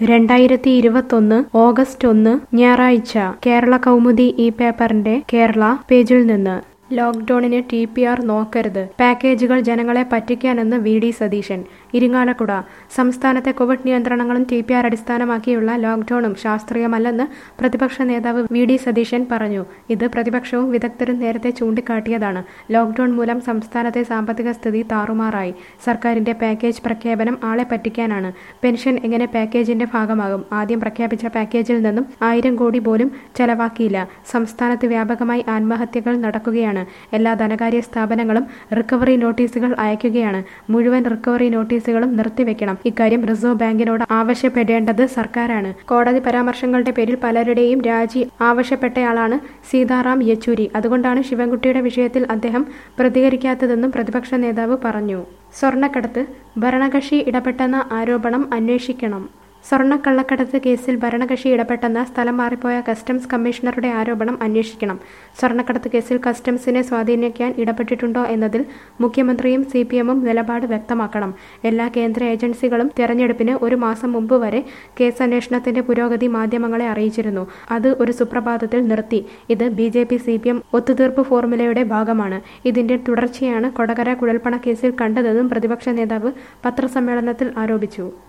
രണ്ടായിരത്തി ഇരുപത്തൊന്ന് ഓഗസ്റ്റ് ഒന്ന് ഞായറാഴ്ച കേരള കൗമുദി ഈ പേപ്പറിന്റെ കേരള പേജിൽ നിന്ന് ലോക്ക്ഡൌണിന് ടി പി ആർ നോക്കരുത് പാക്കേജുകൾ ജനങ്ങളെ പറ്റിക്കാനെന്ന് വി ഡി സതീശൻ ഇരിങ്ങാലക്കുട സംസ്ഥാനത്തെ കോവിഡ് നിയന്ത്രണങ്ങളും ടി പി ആർ അടിസ്ഥാനമാക്കിയുള്ള ലോക്ക്ഡൌണും ശാസ്ത്രീയമല്ലെന്ന് പ്രതിപക്ഷ നേതാവ് വി ഡി സതീശൻ പറഞ്ഞു ഇത് പ്രതിപക്ഷവും വിദഗ്ധരും നേരത്തെ ചൂണ്ടിക്കാട്ടിയതാണ് ലോക്ക്ഡൌൺ മൂലം സംസ്ഥാനത്തെ സാമ്പത്തിക സ്ഥിതി താറുമാറായി സർക്കാരിന്റെ പാക്കേജ് പ്രഖ്യാപനം ആളെ പറ്റിക്കാനാണ് പെൻഷൻ എങ്ങനെ പാക്കേജിന്റെ ഭാഗമാകും ആദ്യം പ്രഖ്യാപിച്ച പാക്കേജിൽ നിന്നും ആയിരം കോടി പോലും ചെലവാക്കിയില്ല സംസ്ഥാനത്ത് വ്യാപകമായി ആത്മഹത്യകൾ നടക്കുകയാണ് എല്ലാ ധനകാര്യ സ്ഥാപനങ്ങളും റിക്കവറി നോട്ടീസുകൾ അയക്കുകയാണ് മുഴുവൻ റിക്കവറി നോട്ടീസുകളും നിർത്തിവെക്കണം ഇക്കാര്യം റിസർവ് ബാങ്കിനോട് ആവശ്യപ്പെടേണ്ടത് സർക്കാരാണ് കോടതി പരാമർശങ്ങളുടെ പേരിൽ പലരുടെയും രാജി ആവശ്യപ്പെട്ടയാളാണ് സീതാറാം യെച്ചൂരി അതുകൊണ്ടാണ് ശിവൻകുട്ടിയുടെ വിഷയത്തിൽ അദ്ദേഹം പ്രതികരിക്കാത്തതെന്നും പ്രതിപക്ഷ നേതാവ് പറഞ്ഞു സ്വർണ്ണക്കടത്ത് ഭരണകക്ഷി ഇടപെട്ടെന്ന ആരോപണം അന്വേഷിക്കണം സ്വർണ്ണക്കള്ളക്കടത്ത് കേസിൽ ഭരണകക്ഷി ഇടപെട്ടെന്ന സ്ഥലം മാറിപ്പോയ കസ്റ്റംസ് കമ്മീഷണറുടെ ആരോപണം അന്വേഷിക്കണം സ്വർണ്ണക്കടത്ത് കേസിൽ കസ്റ്റംസിനെ സ്വാധീനിക്കാൻ ഇടപെട്ടിട്ടുണ്ടോ എന്നതിൽ മുഖ്യമന്ത്രിയും സി പി എമ്മും നിലപാട് വ്യക്തമാക്കണം എല്ലാ കേന്ദ്ര ഏജൻസികളും തെരഞ്ഞെടുപ്പിന് ഒരു മാസം മുമ്പ് വരെ കേസ് അന്വേഷണത്തിന്റെ പുരോഗതി മാധ്യമങ്ങളെ അറിയിച്ചിരുന്നു അത് ഒരു സുപ്രഭാതത്തിൽ നിർത്തി ഇത് B J P C P M ഒത്തുതീർപ്പ് ഫോർമുലയുടെ ഭാഗമാണ് ഇതിന്റെ തുടർച്ചയാണ് കൊടകര കുഴൽപ്പണ കേസിൽ കണ്ടതെന്നും പ്രതിപക്ഷ നേതാവ് പത്രസമ്മേളനത്തിൽ ആരോപിച്ചു